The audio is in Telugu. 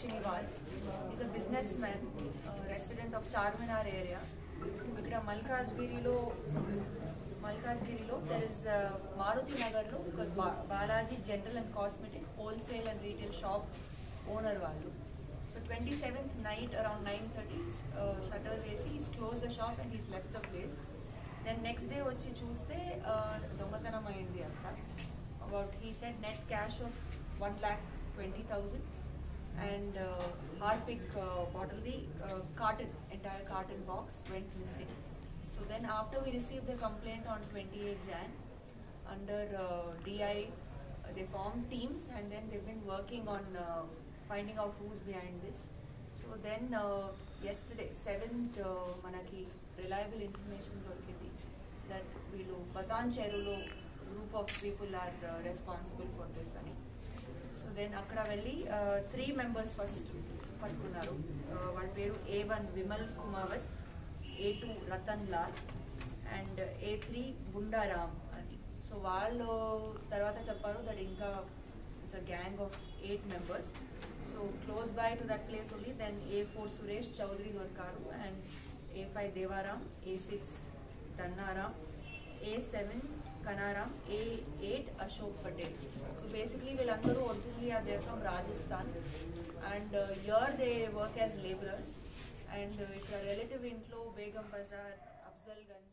Seniwal. He's a businessman, uh, resident of Charminar area. ఇక్కడ మల్కాజ్గిరిలో మల్కాజ్గిరిలో దర్ ఇస్ మారుతి నగర్లో ఒక బా- Balaji general and cosmetic wholesale and retail shop owner వాళ్ళు so twenty seventh night around nine thirty shutter వేసి is close the shop and is left the place then next day వచ్చి చూస్తే uh, దొంగతనం అయింది అంత about he said net cash of one lakh twenty thousand and uh, Harpic uh, bottle, the uh, carton, entire carton box went missing. So then after we received the complaint on 28 Jan, under uh, DI, uh, they formed teams and then they've been working on uh, finding out who's behind this. So then uh, yesterday, 7th, uh, మనకి reliable information దొరికింది that వీళ్ళు బతాన్ చెరువులో group of people are responsible for this అని సో దెన్ అక్కడ వెళ్ళి త్రీ మెంబర్స్ ఫస్ట్ పట్టుకున్నారు Uh, వాళ్ళ పేరు A one Vimal Kumawat A two Ratan Lal and A three Gundaram అని సో వాళ్ళు తర్వాత చెప్పారు దట్ ఇంకా it's a gang of eight members so close by to that place only then A four Suresh Chaudhary దొరికారు and A five Devaram A six Tannaram A seven కనారాం A eight Ashok Patel so basically వీళ్ళందరూ originally are there from Rajasthan and here they work as labourers and ఇక్కడ రిలేటివ్ ఇంట్లో బేగం బజార్ అఫ్జల్ గంజ్